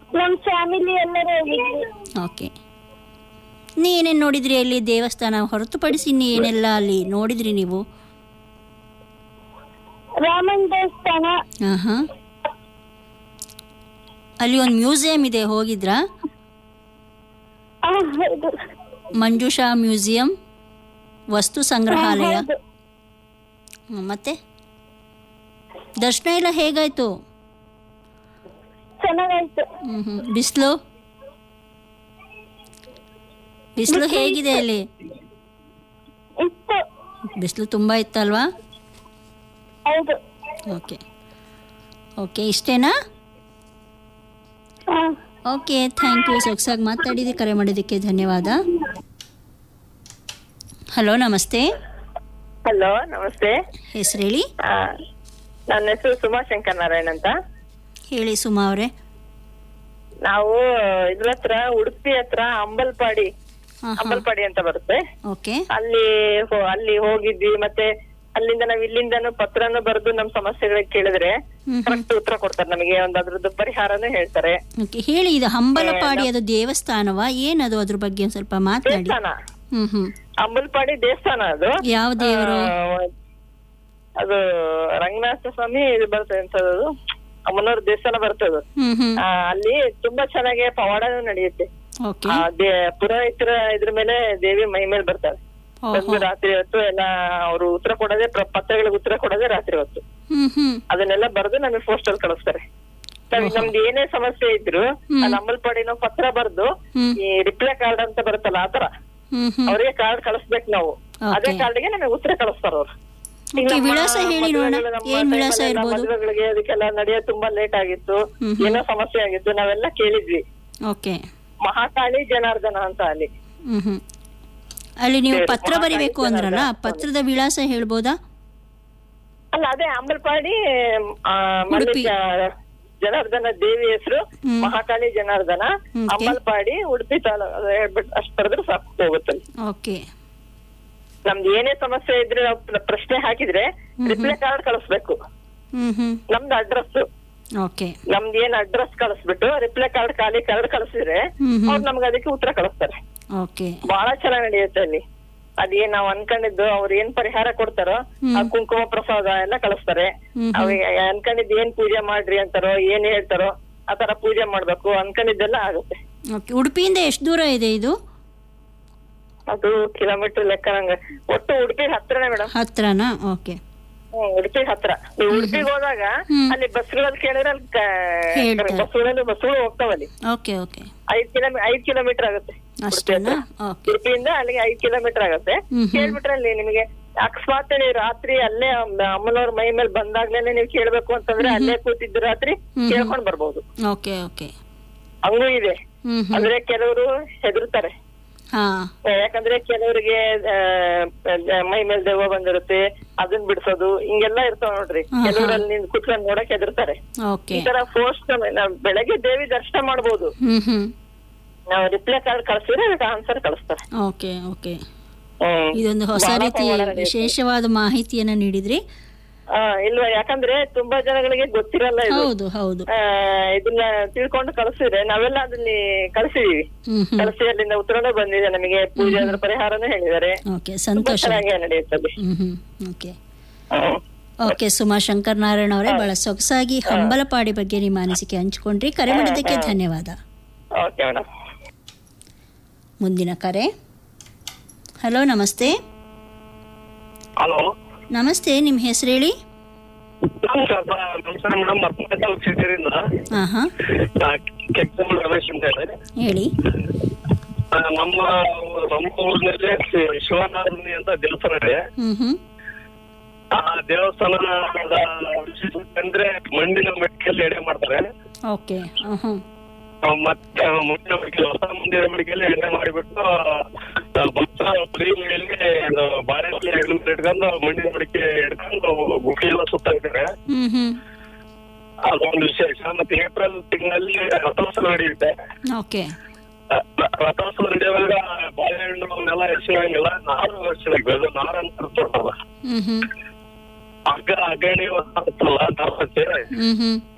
ನಮ್ ಫ್ಯಾಮಿಲಿ ಎಲ್ಲರೂ ಹೋಗಿದ್ವಿ ಓಕೆ ನೀ ಏನೇನು ನೋಡಿದ್ರಿ ಅಲ್ಲಿ ದೇವಸ್ಥಾನ ಹೊರತುಪಡಿಸಿ ಇನ್ನೂ ಏನೆಲ್ಲ ಅಲ್ಲಿ ನೋಡಿದ್ರಿ ನೀವು ರಾಮನ್ ದೇವಸ್ಥಾನ ಹಾಂ ಹಾಂ ಅಲ್ಲಿ ಒಂದು ಮ್ಯೂಸಿಯಂ ಇದೆ ಹೋಗಿದ್ರಾ ಆ, ಹೌದು ಮಂಜುಷಾ ಮ್ಯೂಸಿಯಂ ವಸ್ತು ಸಂಗ್ರಹಾಲಯ ಹೌದು. ಹ್ಮ್, ಮತ್ತೆ ದರ್ಶನ ಎಲ್ಲ ಹೇಗಾಯ್ತು ಚೆನ್ನಾಗಾಯ್ತು ಹ್ಮ್ ಹ್ಮ್ ಬಿಸಿಲು ಬಿಸಿಲು ಹೇಗಿದೆ ಅಲ್ಲಿ ಇತ್ತು ಬಿಸಿಲು ತುಂಬ ಇತ್ತಲ್ವಾ ಹೌದು ಓಕೆ ಓಕೆ ಇಷ್ಟೇನಾ ಹಾ ಓಕೆ ಥ್ಯಾಂಕ್ ಯು ಸೊಗಸಾಗಿ ಮಾತಾಡಿದೆ ಕರೆ ಮಾಡಿದ್ದಕ್ಕೆ ಧನ್ಯವಾದ ಹಲೋ ನಮಸ್ತೆ ಹಲೋ ನಮಸ್ತೆ ಹೆಸರು ಹೇಳಿ ಆ, ನನ್ನ ಹೆಸರು ಸುಮಾ ಶಂಕರ್ ನಾರಾಯಣ್ ಅಂತ ಹೇಳಿ ಸುಮಾ ಅವರೇ ನಾವು ಇದ್ರ ಹತ್ರ ಉಡುಪಿ ಹತ್ರ ಅಂಬಲ್ಪಾಡಿ ಹಾಂ ಹಾಂ ಅಂಬಲ್ಪಾಡಿ ಅಂತ ಬರುತ್ತೆ ಓಕೆ ಅಲ್ಲಿ ಹೋ- ಅಲ್ಲಿ ಹೋಗಿದ್ವಿ ಮತ್ತೆ ಅಲ್ಲಿಂದ ನಾವ್ ಇಲ್ಲಿಂದನೂ ಪತ್ರನು ಬರೆದು ನಮ್ ಸಮಸ್ಯೆಗಳಿಗೆ ಕೇಳಿದ್ರೆ ಹ್ಮ್ ಹ್ಮ್. ಕರೆಕ್ಟ್ ಉತ್ತರ ಕೊಡ್ತಾರೆ ನಮಗೆ ಒಂದ್ ಅದ್ರದ್ದು ಪರಿಹಾರನೂ ಹೇಳ್ತಾರೆ ಓಕೆ ಹೇಳಿ ಇದು ಹಂಬಲಪಾಡಿ ಅದು ದೇವಸ್ಥಾನವಾ ಏನದು ಅದ್ರ ಬಗ್ಗೆ ಒಂದು ಸ್ವಲ್ಪ ಮಾತನಾಡಿ ದೇವಸ್ಥಾನ ಹ್ಮ್ ಹ್ಮ್ ಅಂಬಲ್ಪಾಡಿ ದೇವಸ್ಥಾನ ಅದು ಯಾವ ದೇವರು ಆ, ಅದು ರಂಗನಾಥ ಸ್ವಾಮಿ ಇದು ಬರ್ತದೆ ಎಂತದದು ಅಮ್ಮನವ್ರ ದೇವಸ್ಥಾನ ಬರ್ತದೆ ಹ್ಮ್ ಹ್ಮ್ ಆ, ಅಲ್ಲಿ ತುಂಬಾ ಚೆನ್ನಾಗಿ ಪವಾಡನೂ ನಡೆಯುತ್ತೆ ಓಕೆ ಆ, ದೇ- ಪುರೋಹಿತರ ಇದ್ರ ಮೇಲೆ ದೇವಿ ಮೈ ಮೇಲೆ ಬರ್ತಾರೆ ಬಂದು ಓಹೋ ರಾತ್ರಿ ಹೊತ್ತು ಎಲ್ಲ ಅವರು ಉತ್ತರ ಕೊಡೋದೇ ಪ್ರ- ಪತ್ರಗಳಿಗೆ ಉತ್ತರ ಕೊಡೋದೇ ರಾತ್ರಿ ಹೊತ್ತು ಹ್ಮ್ ಹ್ಮ್ ಅದನ್ನೆಲ್ಲ ಬರೆದು ನಮಗೆ ಪೋಸ್ಟಲ್ ಕಳಿಸ್ತಾರೆ ನಾವ್- ನಮ್ದು ಏನೇ ಸಮಸ್ಯೆ ಇದ್ರು ಅಲ್ಲಿ ಅಂಬಲ್ಪಾಡಿನೋ ಪತ್ರ ಬರ್ದು ಹ್ಮ್. ಈ ರಿಪ್ಲೈ ಕಾರ್ಡ್ ಅಂತ ಬರುತ್ತಲ್ಲ ಆತರ ಹ್ಮ್ ಹ್ಮ್ ಅವ್ರಿಗೆ ಕಾರ್ಡ್ ಕಳಿಸ್ಬೇಕು ನಾವು ಅದೇ Okay. ಕಾರ್ಡ್ಗೆ ನಮಗೆ ಉತ್ತರ ಕಳಿಸ್ತಾರ ಅವ್ರು ಈಗ ಓಕೆ ನಮ್ಮ ವಿಳಾಸ ಹೇಳಿ ನೋಡೋಣ ಮದುವೆಗಳು, ನಮ್ಮ ಏನ್ ವಿಳಾಸ time ಅಲ್ಲೆಲ್ಲ ಇರ್ಬೋದು ಮದುವೆಗಳಿಗೆ ಅದಕ್ಕೆಲ್ಲ ನಡೆಯೋದು ತುಂಬಾ ಲೇಟ್ ಆಗಿತ್ತು ಹ್ಮ್ ಹ್ಮ್. ಏನೋ ಸಮಸ್ಯೆ ಆಗಿತ್ತು ನಾವೆಲ್ಲ ಕೇಳಿದ್ವಿ ಓಕೆ ಮಹಾಕಾಳಿ ಜನಾರ್ದನ ಅಂತ ಅಲ್ಲಿ ಹ್ಮ್ ಹ್ಮ್ ಅಲ್ಲಿ ನೀವು ಸರಿ, ಪತ್ರ ಮಹಾಕಾಳಿ ಬರಿಬೇಕು ಅಂದ್ರಲ್ಲ ಜನಾರ್ದನ. ಪತ್ರದ ವಿಳಾಸ ಹೇಳ್ಬೋದಾ ಅಲ್ಲ ಅದೇ ಅಂಬಲ್ಪಾಡಿ ಆ, ಉಡುಪಿ. ಮಲ್ಲಿಕ ಜನಾರ್ದನ ದೇವಿ ಹೆಸರು ಹ್ಮ್. ಮಹಾಕಾಳಿ ಜನಾರ್ದನ ಹ್ಮ್, okay. ಅಂಬಲ್ಪಾಡಿ ಉಡುಪಿ ತಾಲೂಕು ಅದು ಹೇಳ್ಬಿಟ್ಟು ಅಷ್ಟು ಬರೆದ್ರೆ ಸಾಕು ಹೋಗುತ್ತೆ ಓಕೆ ನಮ್ದು ಏನೇ ಸಮಸ್ಯೆ ಇದ್ರೆ ನಾವು ಪ್ರ- ಪ್ರಶ್ನೆ ಹಾಕಿದ್ರೆ ರಿಪ್ಲೈ ಕಾರ್ಡ್ ಕಳಿಸ್ಬೇಕು ಹ್ಮ್ ಹ್ಮ್ ನಮ್ದು ಅಡ್ರೆಸ್ ಓಕೆ ನಮ್ದು ಏನ್ ಅಡ್ರೆಸ್ ಕಳಿಸ್ಬಿಟ್ಟು ರಿಪ್ಲೈ ಕಾರ್ಡ್ ಖಾಲಿ ಕಾರ್ಡ್ ಕಳಿಸಿದ್ರೆ ಹ್ಮ್ ಹ್ಮ್ ಅವ್ರು ನಮ್ಗೆ ಅದಕ್ಕೆ ಉತ್ತರ ಕಳಿಸ್ತಾರೆ ಓಕೆ ಬಹಳ ಚೆನ್ನಾಗಿ ನಡೆಯುತ್ತೆ ಅಲ್ಲಿ ಅದೇನ್ ನಾವ್ ಅನ್ಕೊಂಡಿದ್ದು ಅವ್ರು ಏನ್ ಪರಿಹಾರ ಕೊಡ್ತಾರೋ ಆ ಕುಂಕುಮ ಪ್ರಸಾದ ಎಲ್ಲ ಕಳಿಸ್ತಾರೆ ಹ್ಮ್ ಅವಾಗ ಅನ್ಕೊಂಡಿದ್ ಏನ್ ಪೂಜೆ ಮಾಡ್ರಿ ಅಂತಾರೋ ಏನ್ ಹೇಳ್ತಾರೋ ಆತರ ಪೂಜೆ ಮಾಡ್ಬೇಕು ಅನ್ಕೊಂಡಿದ್ದೆಲ್ಲ ಆಗುತ್ತೆ ಓಕೆ ಉಡುಪಿಯಿಂದ ಎಷ್ಟು ದೂರ ಇದೆ ಇದು ಅದು ಕಿಲೋಮೀಟರ್ ಲೆಕ್ಕ ನಂಗೆ ಒಟ್ಟು ಉಡುಪಿ ಹತ್ರನೇ ಮೇಡಮ್ ಹತ್ರನಾ ಓಕೆ ಹ್ಮ್ ಉಡುಪಿ ಹತ್ರ ನೀವು ಉಡುಪಿಗೆ ಹೋದಾಗ ಹ್ಮ್. ಅಲ್ಲಿ ಬಸ್ಗಳಲ್ಲಿ ಕೇಳಿದ್ರೆ ಅಲ್ಲಿ ಹೇಳ್ತಾರೆ. ಬಸ್ಗಳಲ್ಲಿ ಬಸ್ಗಳು ಹೋಗ್ತಾವಲ್ಲಿ ಓಕೆ ಓಕೆ ಐದ್ ಕಿಲೋಮೀಟರ್ ಐದ್ ಕಿಲೋಮೀಟರ್ ಆಗುತ್ತೆ ಉಡುಪಿ ಅಷ್ಟೇನಾ ಹತ್ರ. ಓಕೆ ಉಡುಪಿಯಿಂದ ಅಲ್ಲಿಗೆ ಐದ್ ಕಿಲೋಮೀಟರ್ ಆಗುತ್ತೆ ಹ್ಮ್ ಹ್ಮ್. ಕೇಳ್ಬಿಟ್ರೆ ಅಲ್ಲಿ ನಿಮಗೆ ಅಕಸ್ಮಾತ್ ನೀವು ರಾತ್ರಿ ಅಲ್ಲೇ ಅಮ್ಮ- ಅಮ್ಮನವ್ರ ಮೈ ಮೇಲೆ ಬಂದಾಗ್ಲೇನೆ ನೀವು ಕೇಳ್ಬೇಕು ಅಂತಂದ್ರೆ ಅಲ್ಲೇ ಕೂತಿದ್ದು ರಾತ್ರಿ ಹ್ಮ್. ಕೇಳ್ಕೊಂಡ್ ಬರ್ಬೋದು ಓಕೆ ಓಕೆ ಹಂಗೂ ಇದೆ ಹ್ಮ್ ಹ್ಮ್ ಅಂದ್ರೆ ಕೆಲವರು ಹೆದರ್ತಾರೆ ಹಾ ಯಾಕಂದ್ರೆ ಕೆಲವರಿಗೆ ಮೈ ಮೇಲೆ ದೆವ್ವ ಬಂದಿರುತ್ತೆ ಅದನ್ನ ಬಿಡ್ಸೋದು ಹಿಂಗೆಲ್ಲ ಇರ್ತಾವ ನೋಡ್ರಿ ಹಾ, ಹಾ. ಕೆಲವರಲ್ಲಿ ನಿಂತ್ ಕುತ್ಕೊಂಡ್ ನೋಡಕ್ ಹೆದರ್ತಾರೆ ಓಕೆ ಈ ತರ ಫೋರ್ಸ್ ನಾವ್ ಬೆಳಗ್ಗೆ ದೇವಿ ದರ್ಶನ ಮಾಡ್ಬೋದು ಹ್ಮ್ ಹ್ಮ್ ನಾವು ರಿಪ್ಲೈ ಕಾರ್ಡ್ ಕಳ್ಸಿದ್ರೆ ಅದಕ್ಕೆ ಆನ್ಸರ್ ಕಳಿಸ್ತಾರೆ ಓಕೆ ಓಕೆ ಹ್ಮ್. ಇದೊಂದು ಹೊಸ ಬಹಳ ರೀತಿ ಪವಾಡ ನಡೆಯುತ್ತೆ. ವಿಶೇಷವಾದ ಮಾಹಿತಿಯನ್ನ ನೀಡಿದ್ರಿ ಆ, ಇಲ್ವಾ ಯಾಕಂದ್ರೆ ತುಂಬಾ ಜನಗಳಿಗೆ ಗೊತ್ತಿರಲ್ಲ ಇದು ಹೌದು ಹೌದು ಆ, ಇದನ್ನ ತಿಳ್ಕೊಂಡು ಕಳಿಸಿದ್ರೆ ನಾವೆಲ್ಲ ಅದಲ್ಲಿ ಕಳಿಸಿದೀವಿ ಹ್ಮ್ ಹ್ಮ್ ಕಳಿಸಿ ಅಲ್ಲಿಂದ ಉತ್ತರನೂ ಬಂದಿದೆ ನಮಗೆ ಪೂಜೆ ಅದ್ರ ಪರಿಹಾರನೂ ಹೇಳಿದ್ದಾರೆ ಓಕೆ ತುಂಬಾ ಸಂತೋಷ ಚೆನ್ನಾಗಿ ನಡೆಯುತ್ತದೆ ಹ್ಮ್ ಹ್ಮ್ ಓಕೆ ಹ್ಮ್. ಓಕೆ ಸುಮಾ ಶಂಕರ್ ನಾರಾಯಣ ಅವರೇ ಬಹಳ ಸೊಗಸಾಗಿ ಹಂಬಲಪಾಡಿ ಬಗ್ಗೆ ನಿಮ್ಮ ಅನಿಸಿಕೆ ಹಂಚಿಕೊಂಡ್ರಿ ಕರೆ ಮಾಡಿದ್ದಕ್ಕೆ ಧನ್ಯವಾದ ಓಕೆ ಮೇಡಮ್ ಮುಂದಿನ ಕರೆ ಹಲೋ ನಮಸ್ತೆ ಹಲೋ ನಮಸ್ತೆ ನಿಮ್ಮ ಹೆಸರು ಹೇಳಿ ನಮಸ್ಕಾರ ನಮಸ್ಕಾರ ಮೇಡಮ್ ಮರ್ಮದ ಕ್ಷೇತ್ರದಿಂದ ಹಾಂ ಹಾಂ ಕೆಂಪಮ್ಮ ರಮೇಶ್ ಅಂತ ಹೇಳಿ ಹೇಳಿ ಆ, ನಮ್ಮ ನಮ್ಮ ಊರಿನಲ್ಲಿ ಶಿವನಾರಾಯಣಿ ಅಂತ ದೇವಸ್ಥಾನ ಇದೆ ಹ್ಮ್ ಹ್ಮ್ ಆ ದೇವಸ್ಥಾನದ ವಿಶೇಷತೆ ಅಂದ್ರೆ ಮಣ್ಣಿನ ಮಡಿಕೆಯಲ್ಲಿ ಎಡೆ ಮಾಡ್ತಾರೆ ಓಕೆ ಹಾಂ ಹಾಂ ಆ, ಮತ್ತೆ ಆ, ಮುಂದಿನ ಮಡಿಕೆ ಹೊಸ ಮುಂದಿನ ಮಡಿಕೆಯಲ್ಲಿ ಎಡೆ ಮಾಡಿಬಿಟ್ಟು ಆ, ಭಕ್ತ ಬರೀ ಮೇಲೆ ಇದು ಬಾಳೆಹಣ್ಣು ಎರಡು ಇಟ್ಕೊಂಡು ಮಣ್ಣಿನ ಮಡಿಕೆ ಹಿಡ್ಕೊಂಡು ಗುಡಿ ಎಲ್ಲ ಸುತ್ತಾಕ್ತಾರೆ ಹ್ಮ್ ಹ್ಮ್ ಅದೊಂದು ವಿಶೇಷ ಮತ್ತೆ ಏಪ್ರಿಲ್ ತಿಂಗಳಲ್ಲಿ ರಥೋತ್ಸವ ನಡೆಯುತ್ತೆ ಓಕೆ ರ- ರಥೋತ್ಸವ ನಡೆಯುವಾಗ ಬಾಳೆಹಣ್ಣು ಅವನ್ನೆಲ್ಲ ಎಸೆಯಂಗಿಲ್ಲ ನಾರು ಎಸೆಯಬೇಕು ಅದು ನಾರು ಅಂತ ಇರ್ತದಲ್ಲ. ಹ್ಮ್ ಹ್ಮ್ ಹಗ್ಗ ಅಗಣಿ ಬರ್ತಲ್ಲ ದಾಸಕ್ಕೆ ಹ್ಮ್ ಹ್ಮ್